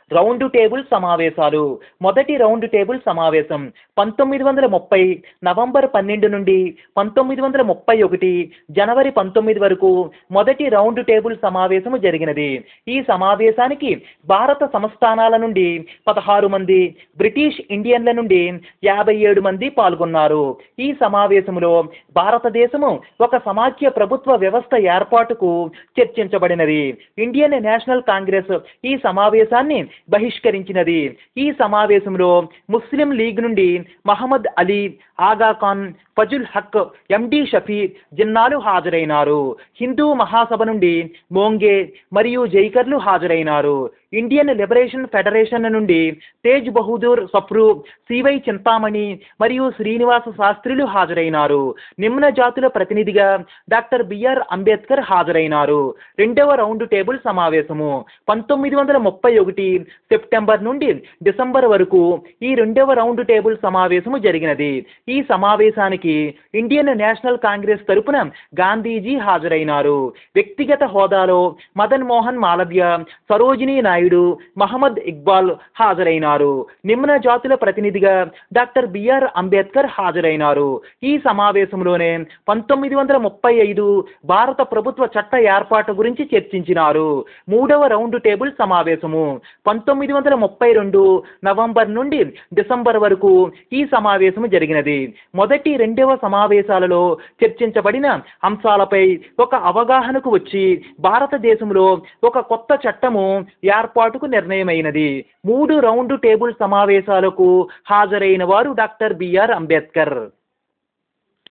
round table సమావేశాలు మొదటి round table సమావేశం పంతొమ్మిది వందల ముప్పై నవంబర్ పన్నెండు నుండి పంతొమ్మిది వందల ముప్పై ఒకటి జనవరి పంతొమ్మిది వరకు మొదటి రౌండ్ టేబుల్ సమావేశము జరిగినది ఈ సమావేశానికి భారత సంస్థానాల నుండి పదహారు మంది బ్రిటిష్ ఇండియన్ల నుండి యాభై ఏడు మంది పాల్గొన్నారు ఈ సమావేశంలో భారతదేశము ఒక సమాఖ్య ప్రభుత్వ వ్యవస్థ ఏర్పాటుకు చర్చించబడినది ఇండియన్ నేషనల్ కాంగ్రెస్ ఈ సమావేశాన్ని బహిష్కరించినది ఈ సమావేశంలో ముస్లిం లీగ్ నుండి మహమ్మద్ అలీ ఆగా ఖాన్ ఫజుల్ హక్ ఎండి షఫీ జిన్నాలు హాజరైనారు హిందూ మహాసభ నుండి మోంగే మరియు జైకర్లు హాజరైనారు ఇండియన్ లిబరేషన్ ఫెడరేషన్ నుండి తేజ్ బహదూర్ సప్రు సివై చింతామణి మరియు శ్రీనివాస శాస్త్రులు హాజరైనారు నిమ్న జాతుల ప్రతినిధిగా డాక్టర్ బిఆర్ అంబేద్కర్ హాజరైనారు రెండవ రౌండ్ టేబుల్ సమావేశము పంతొమ్మిది వందల ముప్పై ఒకటి సెప్టెంబర్ నుండి డిసెంబర్ వరకు ఈ రెండవ రౌండ్ టేబుల్ సమావేశము జరిగినది ఈ సమావేశానికి ఇండియన్ నేషనల్ కాంగ్రెస్ తరపున గాంధీజీ హాజరైనారు వ్యక్తిగత హోదాలో మదన్ మోహన్ మాలవ్య సరోజినీ నాయుడు మహమ్మద్ ఇక్బాల్ హాజరైనారు నిమ్న జాతుల ప్రతినిధిగా డాక్టర్ బిఆర్ అంబేద్కర్ హాజరైనారు ఈ సమావేశంలోనే పంతొమ్మిది వందల ముప్పై ఐదు భారత ప్రభుత్వ చట్ట ఏర్పాటు గురించి చర్చించినారు మూడవ రౌండ్ టేబుల్ సమావేశము పంతొమ్మిది వందల ముప్పై రెండు నవంబర్ నుండి డిసెంబర్ వరకు ఈ సమావేశము జరిగినది మొదటి రెండవ సమావేశాలలో చర్చించబడిన అంశాలపై ఒక అవగాహనకు వచ్చి భారతదేశంలో ఒక కొత్త చట్టము ఏర్పాటుకు నిర్ణయమైనది మూడు రౌండ్ టేబుల్ సమావేశాలకు హాజరైన వారు డాక్టర్ బిఆర్ అంబేద్కర్